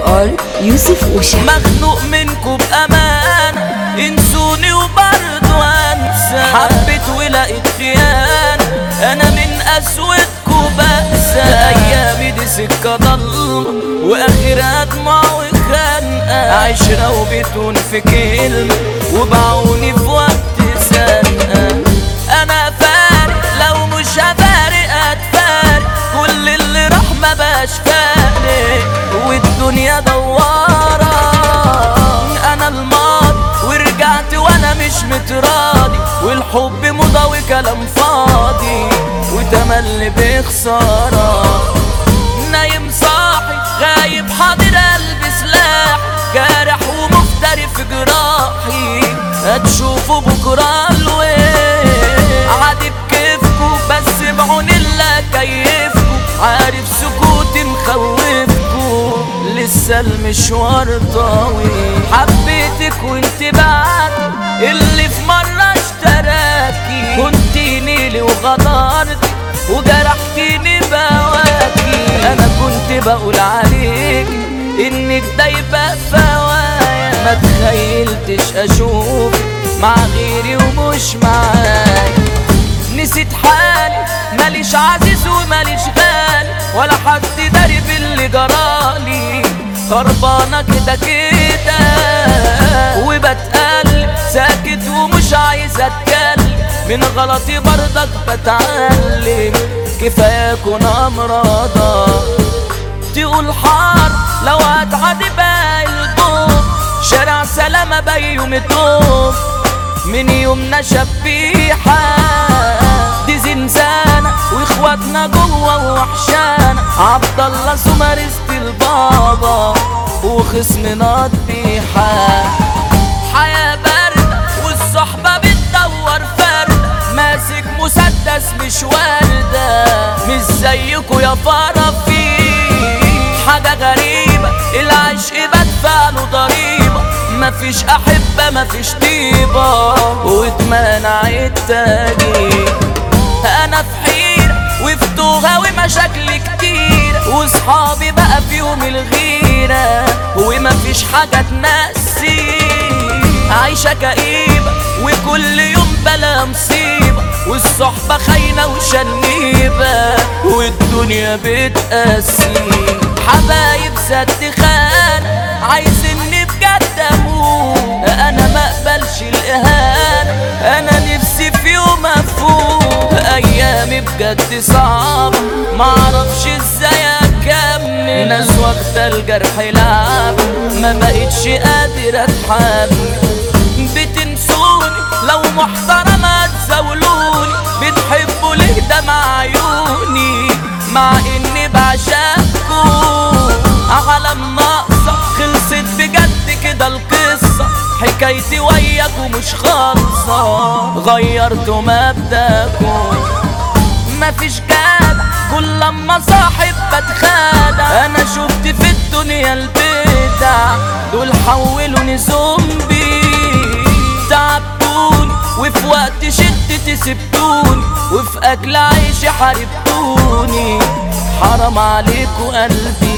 ار يوسف اوشا مخنوق منكم بأمانة انسوني وبرضو انسى حبيت ولقيت خيانة انا من اسودكم بأسى ايامي دي سكة ضلمة واخرها دموع وخنقة عشرة وبتون في كلمة وبعوني في وقت زنقة انا فارق لو مش هفارق اتفارق كل اللي راح ما بقاش فارق والدنيا دوارة انا الماضي ورجعت وانا مش متراضي والحب مضى وكلام فاضي وتملي بخسارة نايم صاحي غايب حاضر قلبي سلاح جارح ومفتري في جراحي هتشوفوا بكرة الويل عادي بكيفكو بس بعون الله كيفكو عارف سكوتي مخوفكو لسه المشوار طويل حبيتك وانت بعد اللي في مرة اشتراكي كنتيني لي وغدرتي وجرحتيني بواكي انا كنت بقول عليك انك دايبة فوايا ما تخيلتش اشوف مع غيري ومش معاك نسيت حالي ماليش عزيز وماليش غالي ولا حد داري باللي جرالي خربانة كده كده وبتقلب ساكت ومش عايز اتكلم من غلطي برضك بتعلم كفاية اكون امراضة تقول حار لو هتعدي باقي الضوء شارع سلامة بيوم الدوم من يومنا شبيحة دي زنزانة واخواتنا جوه وحشانة عبد الله سمارست البابا وخصمنا ضبيحة حياة باردة والصحبة بتدور فردة ماسك مسدس مش واردة مش زيكوا يا فرافي حاجة غريبة العشق بدفع له ضريبة مفيش أحبة مفيش طيبة واتمنع التاجيل أنا في حيرة وفي توغة ومشاكل كتير وصحابي بقى فيهم الغيرة ومفيش حاجة تنسي عايشة كئيبة وكل يوم بلا مصيبة والصحبة خاينة وشنيبة والدنيا بتقاسي حبايب سد خانة عايزني بجد اموت انا ما اقبلش الاهانة انا نفسي في يوم افوق ايامي بجد صعبة معرفش ازاي اكمل ناس واخدة الجرح لعب ما بقتش قادر اتحمل بتنسوني لو محترمة تزاولوني بتحبوا ليه ده مع عيوني مع اني بعشقكم عالم ناقصة خلصت بجد كده القصة حكايتي وياكم مش خالصة غيرتوا مبدأكم مفيش جدع كل لما صاحب بتخادع انا شفت في الدنيا البدع دول حولوني زومبي تعبتوني وفي وقت شدتي سبتوني وفي اكل عيشي حاربتوني حرام عليكوا قلبي